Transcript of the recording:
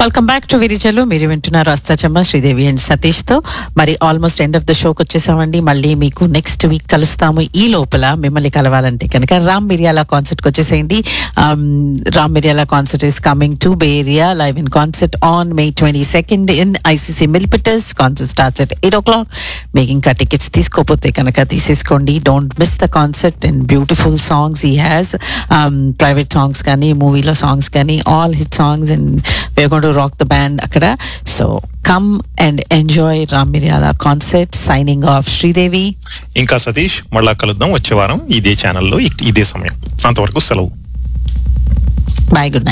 welcome back to విరిజలు మీరు వింటున్నారు Ashta Chamma Sridevi and Satish తో మరి ఆల్మోస్ట్ ఎండ్ ఆఫ్ ద షోకి వచ్చేసామండి మళ్ళీ మీకు నెక్స్ట్ వీక్ కలుస్తాము ఈ లోపల మిమ్మల్ని కలవాలంటే కనుక రామ్ మిరియాల కాన్సర్ట్ కి వచ్చేసేయండి Um, Ram Miriyala concert is coming to bay area live in concert on May twenty second in ICC Milpitas concert starts at eight o'clock మీకు ఇంకా టికెట్స్ తీసుకోపోతే కనుక తీసేసుకోండి don't miss the concert and beautiful songs he has private songs కానీ మూవీలో songs కానీ all hit songs and we're going to rock the band అక్కడ so come and enjoy Ram Miriyala concert signing off Sridevi ఇంకా సతీష్ మళ్ళా కలుద్దాం వచ్చే వారం ఇదే ఛానల్లో ఇ- ఇదే సమయం అంతవరకు సెలవు బాయ్ గుడ్ నైట్